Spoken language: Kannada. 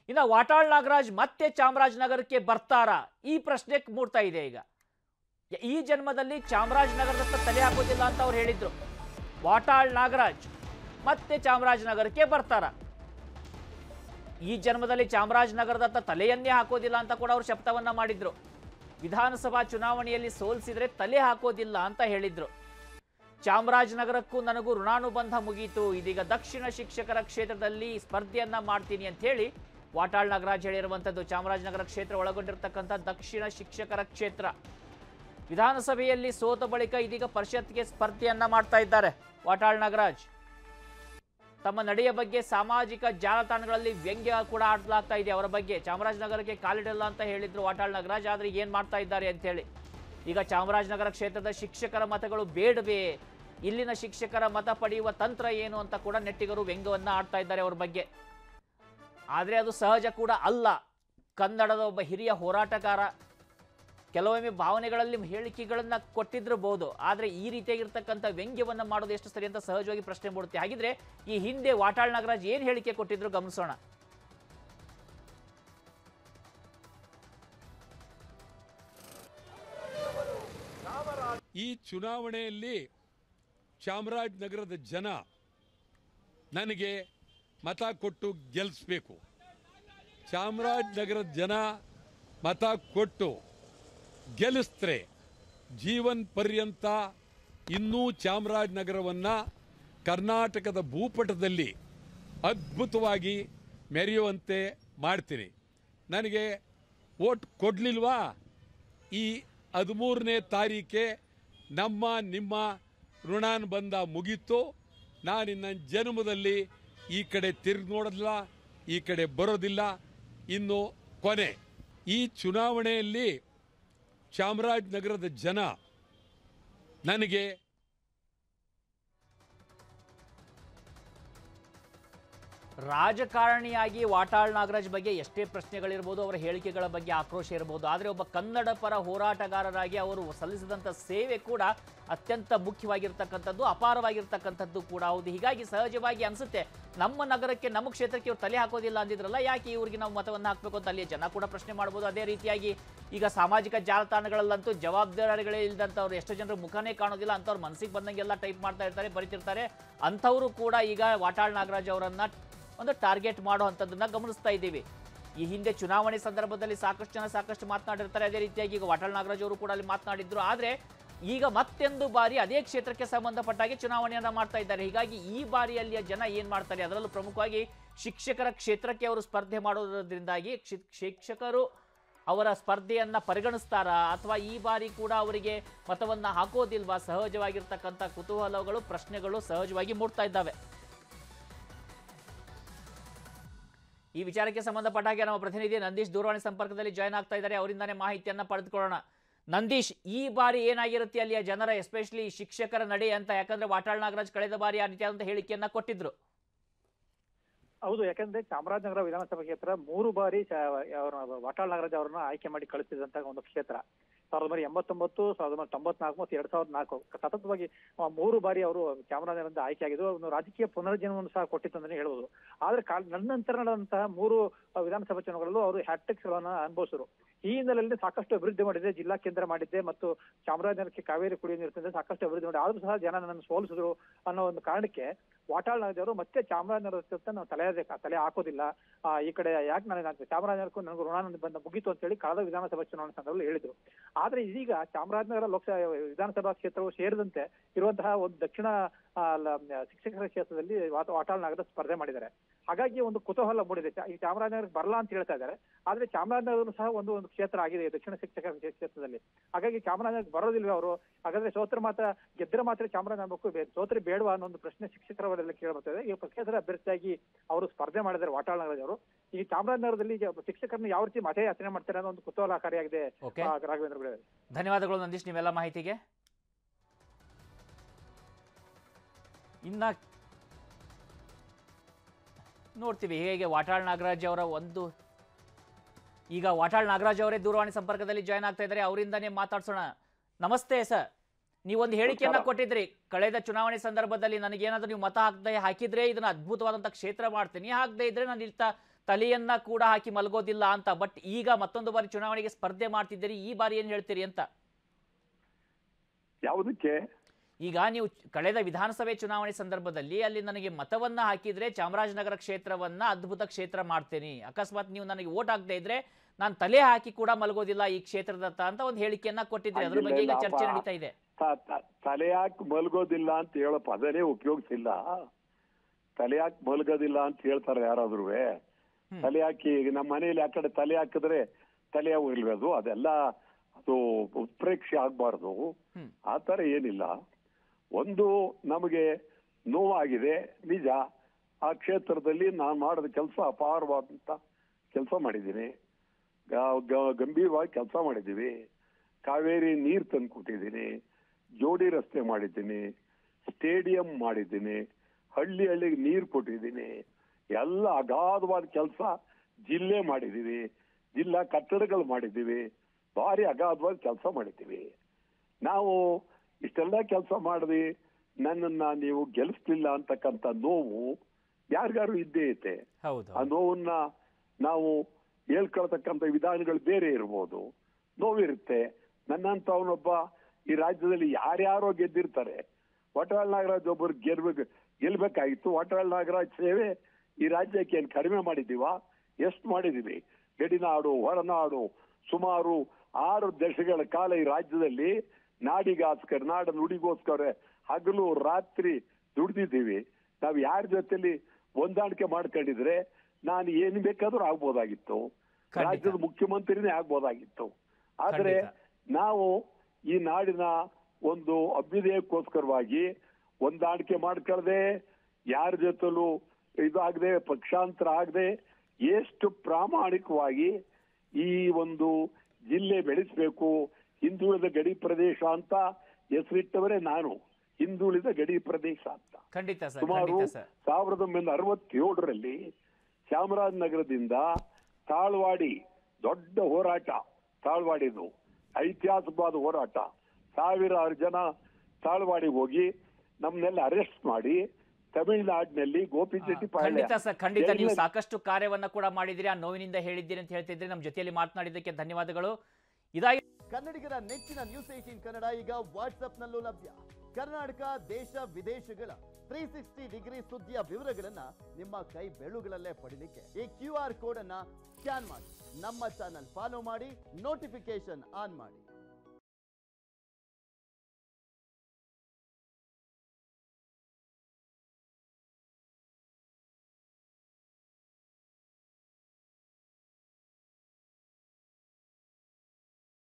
ಇನ್ನು ವಾಟಾಳ್ ನಾಗರಾಜ್ ಮತ್ತೆ ಚಾಮರಾಜನಗರಕ್ಕೆ ಬರ್ತಾರಾ ಈ ಪ್ರಶ್ನೆ ಮೂಡ್ತಾ ಇದೆ ಈಗ ಈ ಜನ್ಮದಲ್ಲಿ ಚಾಮರಾಜನಗರದತ್ತ ತಲೆ ಹಾಕೋದಿಲ್ಲ ಅಂತ ಅವ್ರು ಹೇಳಿದ್ರು ವಾಟಾಳ್ ನಾಗರಾಜ್ ಮತ್ತೆ ಚಾಮರಾಜನಗರಕ್ಕೆ ಬರ್ತಾರ ಈ ಜನ್ಮದಲ್ಲಿ ಚಾಮರಾಜನಗರದತ್ತ ತಲೆಯನ್ನೇ ಹಾಕೋದಿಲ್ಲ ಅಂತ ಕೂಡ ಅವರು ಶಪಥವನ್ನ ಮಾಡಿದ್ರು ವಿಧಾನಸಭಾ ಚುನಾವಣೆಯಲ್ಲಿ ಸೋಲಿಸಿದ್ರೆ ತಲೆ ಹಾಕೋದಿಲ್ಲ ಅಂತ ಹೇಳಿದ್ರು ಚಾಮರಾಜನಗರಕ್ಕೂ ನನಗೂ ಋಣಾನುಬಂಧ ಮುಗೀತು ಇದೀಗ ದಕ್ಷಿಣ ಶಿಕ್ಷಕರ ಕ್ಷೇತ್ರದಲ್ಲಿ ಸ್ಪರ್ಧೆಯನ್ನ ಮಾಡ್ತೀನಿ ಅಂತ ಹೇಳಿ ವಾಟಾಳ್ ನಾಗರಾಜ್ ಹೇಳಿರುವಂಥದ್ದು ಚಾಮರಾಜನಗರ ಕ್ಷೇತ್ರ ಒಳಗೊಂಡಿರ್ತಕ್ಕಂಥ ದಕ್ಷಿಣ ಶಿಕ್ಷಕರ ಕ್ಷೇತ್ರ ವಿಧಾನಸಭೆಯಲ್ಲಿ ಸೋತ ಬಳಿಕ ಇದೀಗ ಪರಿಷತ್ಗೆ ಸ್ಪರ್ಧೆಯನ್ನ ಮಾಡ್ತಾ ಇದ್ದಾರೆ ವಾಟಾಳ್ ನಾಗರಾಜ್ ತಮ್ಮ ನಡೆಯ ಬಗ್ಗೆ ಸಾಮಾಜಿಕ ಜಾಲತಾಣಗಳಲ್ಲಿ ವ್ಯಂಗ್ಯ ಕೂಡ ಆಡಲಾಗ್ತಾ ಇದೆ ಅವರ ಬಗ್ಗೆ ಚಾಮರಾಜನಗರಕ್ಕೆ ಕಾಲಿಡಲ್ಲ ಅಂತ ಹೇಳಿದ್ರು ವಾಟಾಳ್ ನಾಗರಾಜ್ ಆದ್ರೆ ಏನ್ ಮಾಡ್ತಾ ಇದ್ದಾರೆ ಅಂತ ಹೇಳಿ ಈಗ ಚಾಮರಾಜನಗರ ಕ್ಷೇತ್ರದ ಶಿಕ್ಷಕರ ಮತಗಳು ಬೇಡವೇ ಇಲ್ಲಿನ ಶಿಕ್ಷಕರ ಮತ ಪಡೆಯುವ ತಂತ್ರ ಏನು ಅಂತ ಕೂಡ ನೆಟ್ಟಿಗರು ವ್ಯಂಗ್ಯವನ್ನ ಆಡ್ತಾ ಇದ್ದಾರೆ ಅವ್ರ ಬಗ್ಗೆ ಆದ್ರೆ ಅದು ಸಹಜ ಕೂಡ ಅಲ್ಲ ಕನ್ನಡದ ಒಬ್ಬ ಹಿರಿಯ ಹೋರಾಟಗಾರ ಕೆಲವೊಮ್ಮೆ ಭಾವನೆಗಳಲ್ಲಿ ಹೇಳಿಕೆಗಳನ್ನ ಕೊಟ್ಟಿದ್ರಬಹುದು ಆದ್ರೆ ಈ ರೀತಿಯಾಗಿರ್ತಕ್ಕಂಥ ವ್ಯಂಗ್ಯವನ್ನ ಮಾಡೋದು ಎಷ್ಟು ಸರಿ ಅಂತ ಸಹಜವಾಗಿ ಪ್ರಶ್ನೆ ಮೂಡುತ್ತೆ ಹಾಗಿದ್ರೆ ಈ ಹಿಂದೆ ವಾಟಾಳ್ ನಾಗರಾಜ್ ಏನ್ ಹೇಳಿಕೆ ಕೊಟ್ಟಿದ್ರು ಗಮನಿಸೋಣ ಈ ಚುನಾವಣೆಯಲ್ಲಿ ಚಾಮರಾಜನಗರದ ಜನ ನನಗೆ ಮತ ಕೊಟ್ಟು ಗೆಲ್ಲಿಸ್ಬೇಕು ಚಾಮರಾಜನಗರದ ಜನ ಮತ ಕೊಟ್ಟು ಗೆಲ್ಲಿಸಿದ್ರೆ ಜೀವನ್ ಪರ್ಯಂತ ಇನ್ನೂ ಚಾಮರಾಜನಗರವನ್ನು ಕರ್ನಾಟಕದ ಭೂಪಟದಲ್ಲಿ ಅದ್ಭುತವಾಗಿ ಮೆರೆಯುವಂತೆ ಮಾಡ್ತೀನಿ ನನಗೆ ಓಟ್ ಕೊಡಲಿಲ್ವಾ ಈ ಹದಿಮೂರನೇ ತಾರೀಕೆ ನಮ್ಮ ನಿಮ್ಮ ಋಣಾನುಬಂಧ ಮುಗೀತು ನಾನಿನ್ನ ಜನ್ಮದಲ್ಲಿ ಈ ಕಡೆ ತಿರುಗಿ ನೋಡೋದಿಲ್ಲ ಈ ಕಡೆ ಬರೋದಿಲ್ಲ ಇನ್ನು ಕೊನೆ ಈ ಚುನಾವಣೆಯಲ್ಲಿ ಚಾಮರಾಜನಗರದ ಜನ ನನಗೆ ರಾಜಕಾರಣಿಯಾಗಿ ವಾಟಾಳ್ ನಾಗರಾಜ್ ಬಗ್ಗೆ ಎಷ್ಟೇ ಪ್ರಶ್ನೆಗಳಿರ್ಬೋದು ಅವರ ಹೇಳಿಕೆಗಳ ಬಗ್ಗೆ ಆಕ್ರೋಶ ಇರಬಹುದು ಆದರೆ ಒಬ್ಬ ಕನ್ನಡ ಪರ ಹೋರಾಟಗಾರರಾಗಿ ಅವರು ಸಲ್ಲಿಸಿದಂಥ ಸೇವೆ ಕೂಡ ಅತ್ಯಂತ ಮುಖ್ಯವಾಗಿರ್ತಕ್ಕಂಥದ್ದು ಅಪಾರವಾಗಿರ್ತಕ್ಕಂಥದ್ದು ಕೂಡ ಹೌದು ಹೀಗಾಗಿ ಸಹಜವಾಗಿ ಅನಿಸುತ್ತೆ ನಮ್ಮ ನಗರಕ್ಕೆ ನಮ್ಮ ಕ್ಷೇತ್ರಕ್ಕೆ ಇವ್ರು ತಲೆ ಹಾಕೋದಿಲ್ಲ ಅಂದಿದ್ರಲ್ಲ ಯಾಕೆ ಇವ್ರಿಗೆ ನಾವು ಮತವನ್ನು ಹಾಕಬೇಕು ಅಂತ ಅಲ್ಲಿಯ ಜನ ಕೂಡ ಪ್ರಶ್ನೆ ಮಾಡ್ಬೋದು ಅದೇ ರೀತಿಯಾಗಿ ಈಗ ಸಾಮಾಜಿಕ ಜಾಲತಾಣಗಳಲ್ಲಂತೂ ಜವಾಬ್ದಾರಿಗಳೇ ಇಲ್ದಂಥವ್ರು ಎಷ್ಟು ಜನರು ಮುಖನೇ ಕಾಣೋದಿಲ್ಲ ಅಂಥವ್ರು ಮನಸ್ಸಿಗೆ ಬಂದಂಗೆಲ್ಲ ಟೈಪ್ ಮಾಡ್ತಾ ಇರ್ತಾರೆ ಬರಿತಿರ್ತಾರೆ ಅಂಥವರು ಕೂಡ ಈಗ ವಾಟಾಳ್ ನಾಗರಾಜ್ ಅವರನ್ನ ಒಂದು ಟಾರ್ಗೆಟ್ ಮಾಡೋ ಅಂಥದ್ದನ್ನ ಗಮನಿಸ್ತಾ ಇದ್ದೀವಿ ಈ ಹಿಂದೆ ಚುನಾವಣೆ ಸಂದರ್ಭದಲ್ಲಿ ಸಾಕಷ್ಟು ಜನ ಸಾಕಷ್ಟು ಮಾತನಾಡಿರ್ತಾರೆ ಅದೇ ರೀತಿಯಾಗಿ ಈಗ ವಾಟಾಳ್ ನಾಗರಾಜ್ ಅವರು ಕೂಡ ಅಲ್ಲಿ ಮಾತನಾಡಿದ್ರು ಆದರೆ ಈಗ ಮತ್ತೊಂದು ಬಾರಿ ಅದೇ ಕ್ಷೇತ್ರಕ್ಕೆ ಸಂಬಂಧಪಟ್ಟಾಗೆ ಚುನಾವಣೆಯನ್ನ ಮಾಡ್ತಾ ಇದ್ದಾರೆ ಹೀಗಾಗಿ ಈ ಬಾರಿಯಲ್ಲಿಯ ಜನ ಏನ್ ಮಾಡ್ತಾರೆ ಅದರಲ್ಲೂ ಪ್ರಮುಖವಾಗಿ ಶಿಕ್ಷಕರ ಕ್ಷೇತ್ರಕ್ಕೆ ಅವರು ಸ್ಪರ್ಧೆ ಮಾಡೋದ್ರಿಂದಾಗಿ ಶಿ- ಶಿಕ್ಷಕರು ಅವರ ಸ್ಪರ್ಧೆಯನ್ನ ಪರಿಗಣಿಸ್ತಾರಾ ಅಥವಾ ಈ ಬಾರಿ ಕೂಡ ಅವರಿಗೆ ಮತವನ್ನ ಹಾಕೋದಿಲ್ವಾ ಸಹಜವಾಗಿರ್ತಕ್ಕಂಥ ಕುತೂಹಲಗಳು ಪ್ರಶ್ನೆಗಳು ಸಹಜವಾಗಿ ಮೂಡ್ತಾ ಇದ್ದಾವೆ ಈ ವಿಚಾರಕ್ಕೆ ಸಂಬಂಧಪಟ್ಟ ಹಾಗೆ ನಮ್ಮ ಪ್ರತಿನಿಧಿ ನಂದೀಶ್ ದೂರವಾಣಿ ಸಂಪರ್ಕದಲ್ಲಿ ಜಾಯ್ನ್ ಆಗ್ತಾ ಇದ್ದಾರೆ ಅವರಿಂದಾನೇ ಮಾಹಿತಿಯನ್ನ ಪಡೆದುಕೊಳ್ಳೋಣ ನಂದೀಶ್ ಈ ಬಾರಿ ಏನಾಗಿರುತ್ತೆ ಅಲ್ಲಿಯ ಜನರ ಎಸ್ಪೆಷಲಿ ಶಿಕ್ಷಕರ ನಡೆ ಅಂತ ಯಾಕಂದ್ರೆ ವಾಟಾಳ್ ನಾಗರಾಜ್ ಕಳೆದ ಬಾರಿ ಆ ರೀತಿಯಾದಂತಹ ಹೇಳಿಕೆಯನ್ನ ಕೊಟ್ಟಿದ್ರು ಹೌದು ಯಾಕಂದ್ರೆ ಚಾಮರಾಜನಗರ ವಿಧಾನಸಭಾ ಕ್ಷೇತ್ರ ಮೂರು ಬಾರಿ ಚ- ಅವ್ರ ವಾಟಾಳ್ ನಾಗರಾಜ್ ಅವರನ್ನ ಆಯ್ಕೆ ಮಾಡಿ ಕಳಿಸಿದಂತಹ ಒಂದು ಕ್ಷೇತ್ರ ಸಾವಿರದ ಒಂಬೈನೂರ ಎಂಬತ್ತೊಂಬತ್ತು ಸಾವಿರದ ಒಂಬೈನೂರ ತೊಂಬತ್ನಾಲ್ಕು ಮತ್ತು ಎರಡ್ ಸಾವಿರದ ನಾಲ್ಕು ಸತತವಾಗಿ ಆ, ಮೂರು ಬಾರಿ ಅವರು ಚಾಮರಾಜನಗರದಿಂದ ಆಯ್ಕೆ ಆಗಿದ್ದು ಒಂದು ರಾಜಕೀಯ ಪುನರ್ಜನ್ಮವನ್ನು ಸಹ ಕೊಟ್ಟಿತ್ತು ಅಂತಾನೆ ಹೇಳ್ಬೋದು ಆದ್ರೆ ಕಾಲ್ ನನ್ನ ನಂತರ ನಡೆದಂತಹ ಮೂರು ಆ, ವಿಧಾನಸಭಾ ಚುನಾವಣೆಗಳಲ್ಲೂ ಅವರು ಹ್ಯಾಟ್ರಿಕ್ಸ್ ಗಳನ್ನ ಅನುಭವಿಸಿದ್ರು ಈ ಹಿನ್ನೆಲೆಯಲ್ಲಿ ಸಾಕಷ್ಟು ಅಭಿವೃದ್ಧಿ ಮಾಡಿದ್ದೆ ಜಿಲ್ಲಾ ಕೇಂದ್ರ ಮಾಡಿದ್ದೆ ಮತ್ತು ಚಾಮರಾಜನಗರಕ್ಕೆ ಕಾವೇರಿ ಕುಡಿಯುವ ನೀರು ತಂದೆ ಸಾಕಷ್ಟು ಅಭಿವೃದ್ಧಿ ಮಾಡಿ ಆದ್ರೂ ಸಹ ಜನ ನನ್ನನ್ನು ಸೋಲಿಸಿದ್ರು ಅನ್ನೋ ಒಂದು ಕಾರಣಕ್ಕೆ ವಾಟಾಳ್ ನಾಗರಾಜ್ ಅವರು ಮತ್ತೆ ಚಾಮರಾಜನಗರ ನಾವು ತಲೆ ತಲೆ ಹಾಕೋದಿಲ್ಲ ಆ, ಈ ಕಡೆ ಯಾಕೆ ನನಗೆ ಆಗ್ತದೆ ಚಾಮರಾಜನಗರಕ್ಕೂ ನನಗೂ ಋಣಾನಂದ ಬಂದ ಮುಗೀತು ಅಂತ ಹೇಳಿ ಕಳೆದ ವಿಧಾನಸಭಾ ಚುನಾವಣೆ ಸಂದರ್ಭದಲ್ಲಿ ಹೇಳಿದ್ರು ಆದ್ರೆ ಇದೀಗ ಚಾಮರಾಜನಗರ ಲೋಕಸಭಾ ವಿಧಾನಸಭಾ ಕ್ಷೇತ್ರವು ಸೇರಿದಂತೆ ಇರುವಂತಹ ಒಂದು ದಕ್ಷಿಣ ಆ, ಲ- ಶಿಕ್ಷಕರ ಕ್ಷೇತ್ರದಲ್ಲಿ ವಾಟ- ವಾಟಾಳ್ ನಾಗರಾಜ್ ಸ್ಪರ್ಧೆ ಮಾಡಿದ್ದಾರೆ ಹಾಗಾಗಿ ಒಂದು ಕುತೂಹಲ ಮೂಡಿದೆ ಚಾ- ಈ ಚಾಮರಾಜನಗರಕ್ಕೆ ಬರಲ್ಲ ಅಂತ ಹೇಳ್ತಾ ಇದ್ದಾರೆ ಆದ್ರೆ ಚಾಮರಾಜನಗರ ಸಹ ಒಂದು ಒಂದು ಕ್ಷೇತ್ರ ಆಗಿದೆ ಈ ದಕ್ಷಿಣ ಶಿಕ್ಷಕರ ಕ್ಷೇ- ಕ್ಷೇತ್ರದಲ್ಲಿ ಹಾಗಾಗಿ ಚಾಮರಾಜನಗರಕ್ಕೆ ಬರೋದಿಲ್ವೇ ಅವರು ಹಾಗಾದ್ರೆ ಸೋತ್ರ ಮಾತ್ರ ಗೆದ್ದರೆ ಮಾತ್ರ ಚಾಮರಾಜನಗರಕ್ಕೂ ಸೋತ್ರೆ ಬೇಡವಾ ಅನ್ನೋ ಒಂದು ಪ್ರಶ್ನೆ ಶಿಕ್ಷಕರವರೆಲ್ಲ ಕೇಳಬರ್ತದೆ ಈ ಪಕ್ಷೇತರ ಅಭ್ಯರ್ಥಿಯಾಗಿ ಅವರು ಸ್ಪರ್ಧೆ ಮಾಡಿದ್ದಾರೆ ವಾಟಾಳ್ ನಾಗರಾಜ್ ಅವರು ಈ ಚಾಮರಾಜನಗರದಲ್ಲಿ ಈಗ ಶಿಕ್ಷಕರನ್ನ ಯಾವ ರೀತಿ ಮತಯಾಚನೆ ಮಾಡ್ತಾರೆ ಅನ್ನೋ ಒಂದು ಕುತೂಹಲಕಾರಿಯಾಗಿದೆ ಓಕೆ ಆ, ರಾಘವೇಂದ್ರ ಗುಳೆ ಧನ್ಯವಾದಗಳು ನಂದೀಶ್ ನೀವೆಲ್ಲ ಮಾಹಿತಿಗೆ ಇನ್ನ ನೋಡ್ತೀವಿ ಹೇಗೆ ವಾಟಾಳ್ ನಾಗರಾಜ್ ಅವರ ಒಂದು ಈಗ ವಾಟಾಳ್ ನಾಗರಾಜ್ ಅವರೇ ದೂರವಾಣಿ ಸಂಪರ್ಕದಲ್ಲಿ ಜಾಯ್ನ್ ಆಗ್ತಾ ಇದ್ದಾರೆ ಅವರಿಂದಾನೇ ಮಾತಾಡ್ಸೋಣ ನಮಸ್ತೆ ಸರ್ ನೀವೊಂದು ಹೇಳಿಕೆಯನ್ನ ಕೊಟ್ಟಿದ್ರಿ ಕಳೆದ ಚುನಾವಣೆ ಸಂದರ್ಭದಲ್ಲಿ ನನಗೇನಾದ್ರೂ ನೀವು ಮತ ಹಾಕದೆ ಹಾಕಿದ್ರೆ ಇದನ್ನ ಅದ್ಭುತವಾದಂಥ ಕ್ಷೇತ್ರ ಮಾಡ್ತೀನಿ ಹಾಕದೇ ಇದ್ರೆ ನಾನು ಇಲ್ತ ತಲೆಯನ್ನ ಕೂಡ ಹಾಕಿ ಮಲಗೋದಿಲ್ಲ ಅಂತ ಬಟ್ ಈಗ ಮತ್ತೊಂದು ಬಾರಿ ಚುನಾವಣೆಗೆ ಸ್ಪರ್ಧೆ ಮಾಡ್ತಿದ್ದೀರಿ ಈ ಬಾರಿ ಏನ್ ಹೇಳ್ತೀರಿ ಅಂತ ಯಾವುದಕ್ಕೆ ಈಗ ನೀವು ಕಳೆದ ವಿಧಾನಸಭೆ ಚುನಾವಣೆ ಸಂದರ್ಭದಲ್ಲಿ ಅಲ್ಲಿ ನನಗೆ ಮತವನ್ನ ಹಾಕಿದ್ರೆ ಚಾಮರಾಜನಗರ ಕ್ಷೇತ್ರವನ್ನ ಅದ್ಭುತ ಕ್ಷೇತ್ರ ಮಾಡ್ತೇನೆ ಅಕಸ್ಮಾತ್ ನೀವು ನನಗೆ ಓಟ್ ಹಾಕದೇ ಇದ್ರೆ ನಾನು ತಲೆ ಹಾಕಿ ಕೂಡ ಮಲಗೋದಿಲ್ಲ ಈ ಕ್ಷೇತ್ರದತ್ತ ಅಂತ ಒಂದು ಹೇಳಿಕೆಯನ್ನ ಕೊಟ್ಟಿದ್ರೆ ಅದ್ರ ಬಗ್ಗೆ ಈಗ ಚರ್ಚೆ ನಡೀತಾ ಇದೆ ತ- ತ- ತಲೆ ಯಾಕೆ ಮಲ್ಗೋದಿಲ್ಲ ಅಂತ ಹೇಳೋ ಪದನೇ ಉಪಯೋಗಿಸಿಲ್ಲ ತಲೆ ಯಾಕೆ ಮಲ್ಗೋದಿಲ್ಲ ಅಂತ ಹೇಳ್ತಾರೆ ಯಾರಾದ್ರೂ ಹ್ಮ್. ತಲೆ ಹಾಕಿ ಈಗ ನಮ್ಮ ಮನೆಯಲ್ಲಿ ಆ ಕಡೆ ತಲೆ ಹಾಕಿದ್ರೆ ತಲೆ ಇಲ್ವದು ಅದೆಲ್ಲ ಅದು ಉತ್ಪ್ರೇಕ್ಷೆ ಆಗ್ಬಾರ್ದು ಹ್ಮ್. ಆ ತರ ಏನಿಲ್ಲ ಒಂದು ನಮಗೆ ನೋವಾಗಿದೆ ನಿಜ ಆ ಕ್ಷೇತ್ರದಲ್ಲಿ ನಾನು ಮಾಡಿದ ಕೆಲಸ ಅಪಾರವಾದಂತ ಕೆಲಸ ಮಾಡಿದ್ದೀನಿ ಗ- ಗ- ಗಂಭೀರವಾಗಿ ಕೆಲಸ ಮಾಡಿದ್ದೀವಿ ಕಾವೇರಿ ನೀರು ತಂದು ಕೊಟ್ಟಿದ್ದೀನಿ ಜೋಡಿ ರಸ್ತೆ ಮಾಡಿದ್ದೀನಿ ಸ್ಟೇಡಿಯಂ ಮಾಡಿದ್ದೀನಿ ಹಳ್ಳಿ ಹಳ್ಳಿಗೆ ನೀರು ಕೊಟ್ಟಿದ್ದೀನಿ ಎಲ್ಲ ಅಗಾಧವಾದ ಕೆಲಸ ಜಿಲ್ಲೆ ಮಾಡಿದ್ದೀವಿ ಜಿಲ್ಲಾ ಕಟ್ಟಡಗಳು ಮಾಡಿದ್ದೀವಿ ಭಾರಿ ಅಗಾಧವಾದ ಕೆಲಸ ಮಾಡಿದ್ದೀವಿ ನಾವು ಇಷ್ಟೆಲ್ಲ ಕೆಲಸ ಮಾಡಿದ್ವಿ ನನ್ನನ್ನ ನೀವು ಗೆಲ್ಲಿಸ್ಲಿಲ್ಲ ಅಂತಕ್ಕಂಥ ನೋವು ಯಾರಿಗಾರು ಇದ್ದೇ ಐತೆ ಹೌದು ಆ ನೋವನ್ನ ನಾವು ಹೇಳ್ಕೊಳ್ತಕ್ಕಂಥ ವಿಧಾನಗಳು ಬೇರೆ ಇರ್ಬೋದು ನೋವಿರುತ್ತೆ ನನ್ನಂತವನೊಬ್ಬ ಈ ರಾಜ್ಯದಲ್ಲಿ ಯಾರ್ಯಾರೋ ಗೆದ್ದಿರ್ತಾರೆ ವಟವಾಳ್ ನಾಗರಾಜ್ ಒಬ್ಬರು ಗೆಲ್ಬೇಕು ಗೆಲ್ಬೇಕಾಗಿತ್ತು ವಟವಾಳ್ ನಾಗರಾಜ್ ಸೇವೆ ಈ ರಾಜ್ಯಕ್ಕೆ ಏನ್ ಕಡಿಮೆ ಮಾಡಿದೀವ ಎಷ್ಟು ಮಾಡಿದೀವಿ ಗಡಿನಾಡು ಹೊರನಾಡು ಸುಮಾರು ಆರು ದಶಕಗಳ ಕಾಲ ಈ ರಾಜ್ಯದಲ್ಲಿ ನಾಡಿಗೋಸ್ಕರ ನಾಡ ನುಡಿಗೋಸ್ಕರ ಹಗಲು ರಾತ್ರಿ ದುಡ್ದಿದ್ದೀವಿ ನಾವು ಯಾರ ಜೊತೆಲಿ ಹೊಂದಾಣಿಕೆ ಮಾಡ್ಕೊಂಡಿದ್ರೆ ನಾನು ಏನ್ ಬೇಕಾದ್ರೂ ಆಗ್ಬೋದಾಗಿತ್ತು ಖಂಡಿತ. ರಾಜ್ಯದ ಮುಖ್ಯಮಂತ್ರಿನೇ ಆಗ್ಬೋದಾಗಿತ್ತು ಆದ್ರೆ ಖಂಡಿತ. ನಾವು ಈ ನಾಡಿನ ಒಂದು ಅಭ್ಯುದಯಕ್ಕೋಸ್ಕರವಾಗಿ ಹೊಂದಾಣಿಕೆ ಮಾಡ್ಕೊಳ್ದೆ ಯಾರ ಜೊತೆಲೂ ಇದಾಗದೆ ಪಕ್ಷಾಂತರ ಆಗದೆ ಎಷ್ಟು ಪ್ರಾಮಾಣಿಕವಾಗಿ ಈ ಒಂದು ಜಿಲ್ಲೆ ಬೆಳೆಸಬೇಕು ಹಿಂದುಳಿದ ಗಡಿ ಪ್ರದೇಶ ಅಂತ ಹೆಸರಿಟ್ಟವರೇ ನಾನು ಹಿಂದುಳಿದ ಗಡಿ ಪ್ರದೇಶ ಅಂತ ಖಂಡಿತ ಸರ್ ಸುಮಾರು ಖಂಡಿತ ಸರ್ ಸಾವಿರದ ಒಂಬೈನೂರ ಅರವತ್ತೇಳರಲ್ಲಿ ಚಾಮರಾಜನಗರದಿಂದ ತಾಳ್ವಾಡಿ ದೊಡ್ಡ ಹೋರಾಟ ತಾಳ್ವಾಡಿದು ಐತಿಹಾಸಿಕವಾದ ಹೋರಾಟ ಸಾವಿರಾರು ಜನ ತಾಳ್ವಾಡಿಗೆ ಹೋಗಿ ನಮ್ಮನ್ನೆಲ್ಲ ಅರೆಸ್ಟ್ ಮಾಡಿ ತಮಿಳುನಾಡಿನಲ್ಲಿ ಗೋಪಿಚೆಟ್ಟಿಪಾಳ್ಯ ಖಂಡಿತ ಸರ್ ಖಂಡಿತ ನೀವು ಜೈಲಿನಲ್ಲಿ- ಸಾಕಷ್ಟು ಕಾರ್ಯವನ್ನ ಕೂಡ ಮಾಡಿದಿರಿ ಆ ನೋವಿನಿಂದ ಹೇಳಿದ್ದೀರಿ ಅಂತ ಹೇಳ್ತಿದ್ರಿ ನಮ್ಮ ಜೊತೆಯಲ್ಲಿ ಮಾತನಾಡಿದ್ದಕ್ಕೆ ಧನ್ಯವಾದಗಳು ಇದಾಗಿ ಕನ್ನಡಿಗರ ನೆಚ್ಚಿನ ನ್ಯೂಸ್ ಏಟೀನ್ ಕನ್ನಡ ಈಗ ವಾಟ್ಸ್ಆಪ್ನಲ್ಲೂ ಲಭ್ಯ ಕರ್ನಾಟಕ ದೇಶ ವಿದೇಶಗಳ ತ್ರೀ ಸಿಕ್ಸ್ಟಿ ಡಿಗ್ರಿ ಸುದ್ದಿಯ ವಿವರಗಳನ್ನ ನಿಮ್ಮ ಕೈ ಬೆರಳುಗಳಲ್ಲೇ ಪಡಿಲಿಕ್ಕೆ ಈ ಕ್ಯೂ ಆರ್ ಕೋಡ್ ಅನ್ನ ಸ್ಕ್ಯಾನ್ ಮಾಡಿ ನಮ್ಮ ಚಾನಲ್ ಫಾಲೋ ಮಾಡಿ ನೋಟಿಫಿಕೇಶನ್ ಆನ್ ಮಾಡಿ